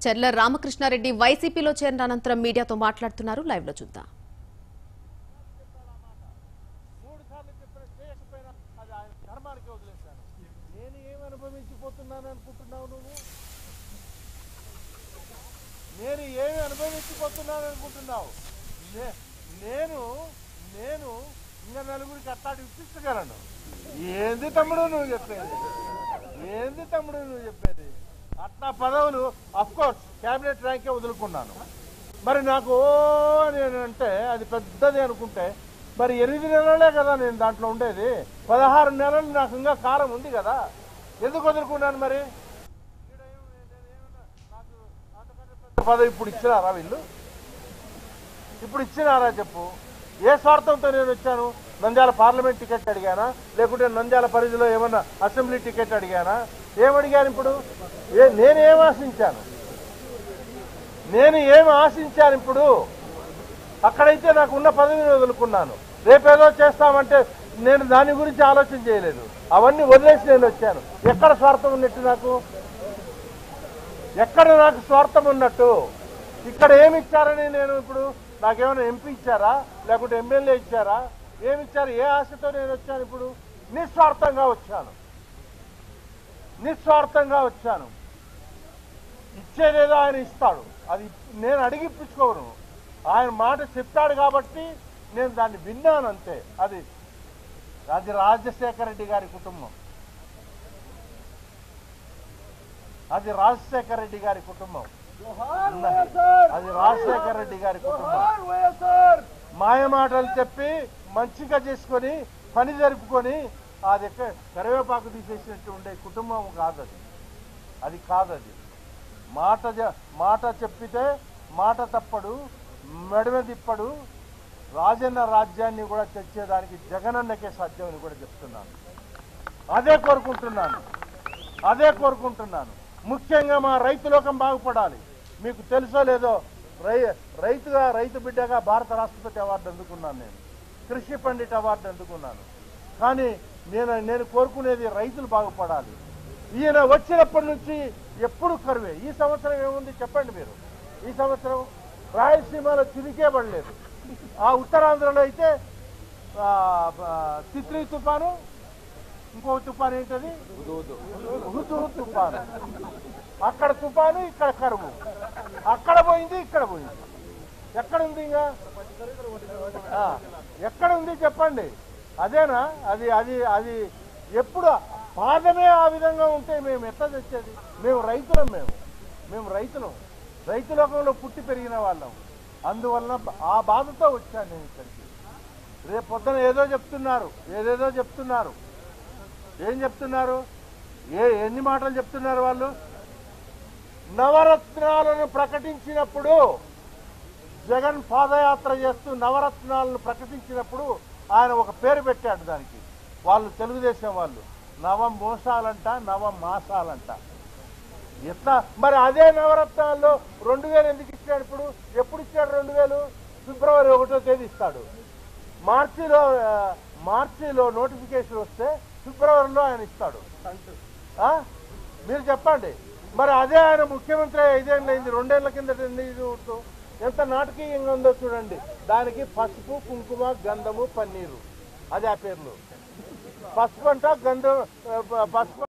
చెర్ల రామకృష్ణారెడ్డి వైసీపీలో చేరిన అనంతరం మీడియాతో మాట్లాడుతున్నారు లైవ్ లో చూద్దాం మూడు సార్లు చెప్పిన చేయకపోయినా అది ఆయన ధర్మానికి వదిలేశాను నేను ఏమి అనుభవించిపోతున్నాను అనుకుంటున్నావు నువ్వు నేను ఏమి అనుభవించిపోతున్నాను అనుకుంటున్నావు నే- నేను నేను ఇంకా నలుగురికి అట్టాడి ఇప్పించగలను ఏంది తమ్ముడు నువ్వు చెప్పేది ఏంది తమ్ముడు నువ్వు చెప్పేది అట్లా పదవులు కోర్స్ క్యాబినెట్ ర్యాంకే వదులుకున్నాను మరి నాకు ఓ నేను అంటే అది పెద్దది అనుకుంటే మరి ఎనిమిది నెలలే కదా నేను దాంట్లో ఉండేది పదహారు నెలలు నాకు ఇంకా కాలం ఉంది కదా ఎందుకు వదులుకున్నాను మరి పదవి ఇప్పుడు ఇచ్చినారా వీళ్ళు ఇప్పుడు ఇచ్చినారా చెప్పు ఏ స్వార్థంతో నేను వచ్చాను నంద్యాల పార్లమెంట్ టికెట్ అడిగానా లేకుంటే నంద్యాల పరిధిలో ఏమన్నా అసెంబ్లీ టికెట్ అడిగానా ఏమడిగాను ఇప్పుడు ఏ నేనేం ఆశించాను నేను ఏం ఆశించాను ఇప్పుడు అక్కడైతే నాకు ఉన్న పదవిని వదులుకున్నాను రేపేదో చేస్తామంటే నేను దాని గురించి ఆలోచన చేయలేదు అవన్నీ వదిలేసి నేను వచ్చాను ఎక్కడ స్వార్థం ఉన్నట్టు నాకు ఎక్కడ నాకు స్వార్థం ఉన్నట్టు ఇక్కడ ఏమి ఇచ్చారని నేను ఇప్పుడు నాకేమైనా ఎంపీ ఇచ్చారా లేకుంటే ఎమ్మెల్యే ఇచ్చారా ఏమి ఇచ్చారు ఏ ఆశతో నేను వచ్చాను ఇప్పుడు నిస్వార్థంగా వచ్చాను నిస్వార్థంగా వచ్చాను ఇచ్చేదేదో ఆయన ఇస్తాడు అది నేను అడిగిప్పించుకోను ఆయన మాట చెప్పాడు కాబట్టి నేను దాన్ని విన్నాను అంతే అది అది రాజశేఖర రెడ్డి గారి కుటుంబం అది రాజశేఖర రెడ్డి గారి కుటుంబం అది రాజశేఖర రెడ్డి గారి కుటుంబం మాయ మాటలు చెప్పి మంచిగా చేసుకొని పని జరుపుకొని అది ఎక్క కరివేపాకు తీసేసినట్టు ఉండే కుటుంబం కాదది అది కాదది మాట జ- మాట చెప్పితే మాట తప్పడు మెడమ తిప్పడు రాజన్న రాజ్యాన్ని కూడా తెచ్చేదానికి జగనన్నకే సాధ్యమని కూడా చెప్తున్నాను అదే కోరుకుంటున్నాను అదే కోరుకుంటున్నాను ముఖ్యంగా మా రైతు లోకం బాగుపడాలి మీకు తెలుసో లేదో రై రైతుగా రైతు బిడ్డగా భారత రాష్ట్రపతి అవార్డు అందుకున్నాను నేను కృషి పండిట్ అవార్డు అందుకున్నాను కానీ నేను నేను కోరుకునేది రైతులు బాగుపడాలి ఈయన వచ్చినప్పటి నుంచి ఎప్పుడు కరువే ఈ సంవత్సరం ఏముంది చెప్పండి మీరు ఈ సంవత్సరం రాయలసీమలో చిరికే పడలేదు ఆ ఉత్తరాంధ్రలో అయితే ఆ, ఆ, తిత్లీ తుఫాను ఇంకో తుఫాను ఏంటది హుదు తుఫాను అక్కడ తుఫాను ఇక్కడ కరువు అక్కడ పోయింది ఇక్కడ పోయింది ఎక్కడ ఉంది ఇంకా ఆ, ఎక్కడ ఉంది చెప్పండి అదేనా అది అది అది ఎప్పుడు పాదమే ఆ విధంగా ఉంటే మేము ఎట్లా తెచ్చేది మేము రైతులం మేము మేము రైతులం రైతు లోకంలో పుట్టి పెరిగిన వాళ్ళం అందువల్ల ఆ బాధతో వచ్చాను నేను ఇక్కడికి రేపు పొద్దున ఏదో చెప్తున్నారు ఏదేదో చెప్తున్నారు ఏం చెప్తున్నారు ఏ ఎన్ని మాటలు చెప్తున్నారు వాళ్ళు నవరత్నాలను ప్రకటించినప్పుడు జగన్ పాదయాత్ర చేస్తూ నవరత్నాలను ప్రకటించినప్పుడు ఆయన ఒక పేరు పెట్టాడు దానికి వాళ్ళు తెలుగుదేశం వాళ్ళు నవ మోసాలంట నవ మాసాలంట ఎట్లా మరి అదే నవరత్నాల్లో రెండు వేలు ఎందుకు ఇచ్చాడు ఇప్పుడు ఎప్పుడు ఇచ్చాడు రెండు వేలు ఫిబ్రవరి ఒకటో తేదీ ఇస్తాడు మార్చిలో ఆ, మార్చిలో నోటిఫికేషన్ వస్తే ఫిబ్రవరిలో ఆయన ఇస్తాడు ఆ? మీరు చెప్పండి మరి అదే ఆయన ముఖ్యమంత్రి ఐదేళ్ళు అయింది రెండేళ్ల కిందట ఎందుకు ఎంత నాటకీయంగా ఉందో చూడండి దానికి పసుపు కుంకుమ గంధము పన్నీరు అది ఆ పేర్లు పసుపు అంట గంధం ఆ, పసుపు